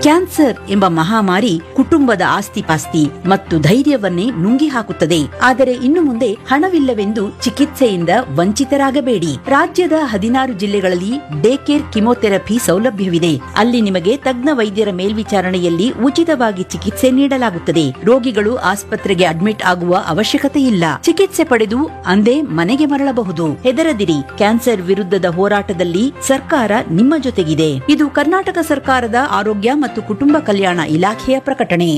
cancer ಎಂಬ ಮಹಾಮಾರಿ ಕುಟುಂಬದ ಆಸ್ತಿಪಾಸ್ತಿ ಮತ್ತು ಧೈರ್ಯವನ್ನೇ ನುಂಗಿ ಹಾಕುತ್ತದೆ ಆದರೆ ಇನ್ನು ಮುಂದೆ ಹಣವಿಲ್ಲವೆಂದು ಚಿಕಿತ್ಸೆಯಿಂದ ವಂಚಿತರಾಗಬೇಡಿ ರಾಜ್ಯದ ಹದಿನಾರು ಜಿಲ್ಲೆಗಳಲ್ಲಿ ಡೇ ಕೇರ್ ಕಿಮೋಥೆರಪಿ ಸೌಲಭ್ಯವಿದೆ ಅಲ್ಲಿ ನಿಮಗೆ ತಜ್ಞ ವೈದ್ಯರ ಮೇಲ್ವಿಚಾರಣೆಯಲ್ಲಿ ಉಚಿತವಾಗಿ ಚಿಕಿತ್ಸೆ ನೀಡಲಾಗುತ್ತದೆ ರೋಗಿಗಳು ಆಸ್ಪತ್ರೆಗೆ ಅಡ್ಮಿಟ್ ಆಗುವ ಅವಶ್ಯಕತೆ ಇಲ್ಲ ಚಿಕಿತ್ಸೆ ಪಡೆದು ಅಂದೇ ಮನೆಗೆ ಮರಳಬಹುದು ಹೆದರದಿರಿ ಕ್ಯಾನ್ಸರ್ ವಿರುದ್ಧದ ಹೋರಾಟದಲ್ಲಿ ಸರ್ಕಾರ ನಿಮ್ಮ ಜೊತೆಗಿದೆ ಇದು ಕರ್ನಾಟಕ ಸರ್ಕಾರದ ಆರೋಗ್ಯ ಮತ್ತು ಕುಟುಂಬ ಕಲ್ಯಾಣ ಇಲಾಖೆಯ ಪ್ರಕಟಣೆ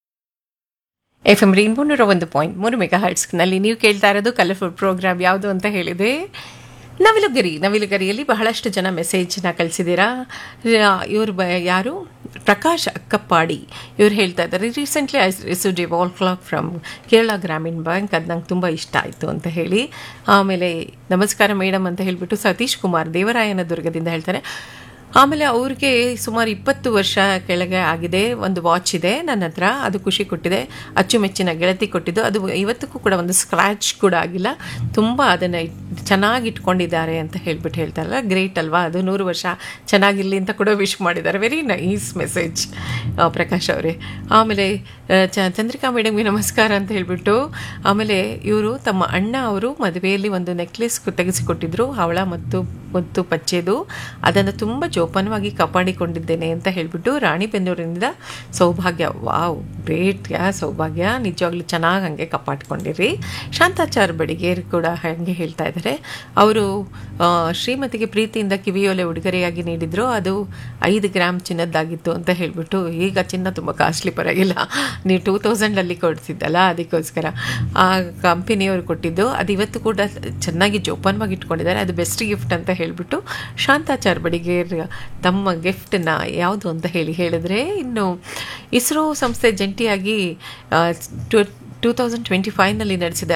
ಎಫ್ ಎಂ ರೈನ್ಬೋ ನೂರ ಒಂದು ಪಾಯಿಂಟ್ ಮೂರು ಮೆಗಾ ಹರ್ಟ್ಸ್ನಲ್ಲಿ ನೀವು ಕೇಳ್ತಾ ಇರೋದು ಕಲರ್ಫುಲ್ ಪ್ರೋಗ್ರಾಮ್ ಯಾವುದು ಅಂತ ಹೇಳಿದೆ ನವಿಲುಗರಿ ನವಿಲುಗರಿಯಲ್ಲಿ ಬಹಳಷ್ಟು ಜನ ಮೆಸೇಜ್ನ ಕಳಿಸಿದ್ದೀರಾ ಇವರು ಬ ಯಾರು ಪ್ರಕಾಶ್ ಅಕ್ಕಪ್ಪಾಡಿ ಇವ್ರು ಹೇಳ್ತಾ ಇದ್ದಾರೆ recently I received a wall clock from Kerala Gramin bank ಅದು ನಂಗೆ ತುಂಬ ಇಷ್ಟ ಆಯಿತು ಅಂತ ಹೇಳಿ ಆಮೇಲೆ ನಮಸ್ಕಾರ ಮೇಡಮ್ ಅಂತ ಹೇಳಿಬಿಟ್ಟು ಸತೀಶ್ ಕುಮಾರ್ ದೇವರಾಯನ ದುರ್ಗದಿಂದ ಹೇಳ್ತಾರೆ ಆಮೇಲೆ ಅವ್ರಿಗೆ ಸುಮಾರು ಇಪ್ಪತ್ತು ವರ್ಷ ಕೆಳಗೆ ಆಗಿದೆ ಒಂದು ವಾಚ್ ಇದೆ ನನ್ನ ಹತ್ರ ಅದು ಖುಷಿ ಕೊಟ್ಟಿದೆ ಅಚ್ಚುಮೆಚ್ಚಿನ ಗೆಳತಿ ಕೊಟ್ಟಿದ್ದು ಅದು ಇವತ್ತಿಗೂ ಕೂಡ ಒಂದು ಸ್ಕ್ರ್ಯಾಚ್ ಕೂಡ ಆಗಿಲ್ಲ ತುಂಬ ಅದನ್ನು ಚೆನ್ನಾಗಿ ಇಟ್ಕೊಂಡಿದ್ದಾರೆ ಅಂತ ಹೇಳ್ಬಿಟ್ಟು ಹೇಳ್ತಾರಲ್ಲ ಗ್ರೇಟ್ ಅಲ್ವಾ ಅದು ನೂರು ವರ್ಷ ಚೆನ್ನಾಗಿರಲಿ ಅಂತ ಕೂಡ ವಿಶ್ ಮಾಡಿದ್ದಾರೆ ವೆರಿ ನೈಸ್ ಮೆಸೇಜ್ ಪ್ರಕಾಶ್ ಅವರೇ ಆಮೇಲೆ ಆ, ಚ ಚಂದ್ರಿಕಾ ಮೇಡಮ್ಗೆ ನಮಸ್ಕಾರ ಅಂತ ಹೇಳಿಬಿಟ್ಟು ಆಮೇಲೆ ಇವರು ತಮ್ಮ ಅಣ್ಣ ಅವರು ಮದುವೆಯಲ್ಲಿ ಒಂದು ನೆಕ್ಲೆಸ್ ತೆಗೆಸಿಕೊಟ್ಟಿದ್ರು ಹವಳ ಮತ್ತು ಮತ್ತು ಪಚ್ಚೆದು ಅದನ್ನು ತುಂಬ ಜೋಪಾನವಾಗಿ ಕಾಪಾಡಿಕೊಂಡಿದ್ದೇನೆ ಅಂತ ಹೇಳಿಬಿಟ್ಟು ರಾಣಿಬೆನ್ನೂರಿನಿಂದ ಸೌಭಾಗ್ಯ ವಾವ್ ಗ್ರೇಟ್ ಯಾ ಸೌಭಾಗ್ಯ ನಿಜವಾಗ್ಲೂ ಚೆನ್ನಾಗಿ ಹಾಗೆ ಕಾಪಾಡ್ಕೊಂಡಿರಿ ಶಾಂತಾಚಾರ್ ಬಡಿಗೇರ್ ಕೂಡ ಹಾಗೆ ಹೇಳ್ತಾ ಇದ್ದಾರೆ ಅವರು ಆ, ಶ್ರೀಮತಿಗೆ ಪ್ರೀತಿಯಿಂದ ಕಿವಿಯೋಲೆ ಉಡುಗೊರೆಯಾಗಿ ನೀಡಿದ್ರು ಅದು ಐದು ಗ್ರಾಮ್ ಚಿನ್ನದ್ದಾಗಿತ್ತು ಅಂತ ಹೇಳಿಬಿಟ್ಟು ಈಗ ಚಿನ್ನ ತುಂಬ ಕಾಸ್ಟ್ಲಿ ಪರವಾಗಿಲ್ಲ ನೀವು ಟೂ ತೌಸಂಡಲ್ಲಿ ಕೊಡ್ತಿದ್ದಲ್ಲ ಅದಕ್ಕೋಸ್ಕರ ಆ ಕಂಪನಿಯವರು ಕೊಟ್ಟಿದ್ದು ಅದು ಇವತ್ತು ಕೂಡ ಚೆನ್ನಾಗಿ ಜೋಪಾನವಾಗಿ ಇಟ್ಕೊಂಡಿದ್ದಾರೆ ಅದು ಬೆಸ್ಟ್ ಗಿಫ್ಟ್ ಅಂತ ಹೇಳಿಬಿಟ್ಟು ಶಾಂತಾಚಾರ್ ಬಡಿಗೇರ್ ತಮ್ಮ ಗಿಫ್ಟನ್ನ ಯಾವುದು ಅಂತ ಹೇಳಿ ಹೇಳಿದ್ರೆ ಇನ್ನು ಇಸ್ರೋ ಸಂಸ್ಥೆ ಜಂಟಿಯಾಗಿ ಟೂ ತೌಸಂಡ್ ಟ್ವೆಂಟಿ ಫೈವ್ನಲ್ಲಿ ನಡೆಸಿದ